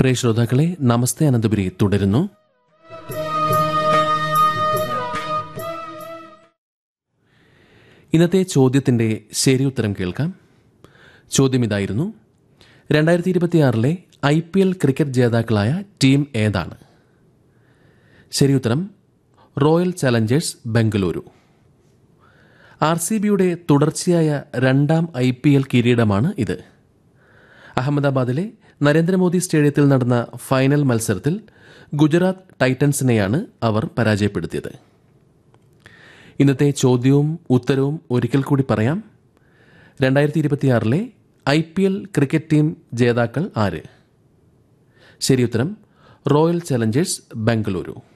പ്രിയ ശ്രോതാക്കളെ നമസ്തേ അനന്തപുരി തുടരുന്നു ഇന്നത്തെ ചോദ്യത്തിന്റെ ശരിയുത്തരം കേൾക്കാം ചോദ്യം ഇതായിരുന്നു രണ്ടായിരത്തി ഇരുപത്തിയാറിലെ ഐ പി എൽ ക്രിക്കറ്റ് ജേതാക്കളായ ടീം ഏതാണ് ശരിയുത്തരം royal challengers Bengaluru R C ബിയുടെ തുടർച്ചയായ രണ്ടാം ഐ പി എൽ കിരീടമാണ് ഇത് അഹമ്മദാബാദിലെ നരേന്ദ്രമോദി സ്റ്റേഡിയത്തിൽ നടന്ന ഫൈനൽ മത്സരത്തിൽ ഗുജറാത്ത് ടൈറ്റൻസിനെയാണ് അവർ പരാജയപ്പെടുത്തിയത് ഇന്നത്തെ ചോദ്യവും ഉത്തരവും ഒരിക്കൽ കൂടി പറയാം രണ്ടായിരത്തി ഇരുപത്തിയാറിലെ I P L cricket team ജേതാക്കൾ ആര് ശരിയുത്തരം റോയൽ ചലഞ്ചേഴ്സ് ബംഗളൂരു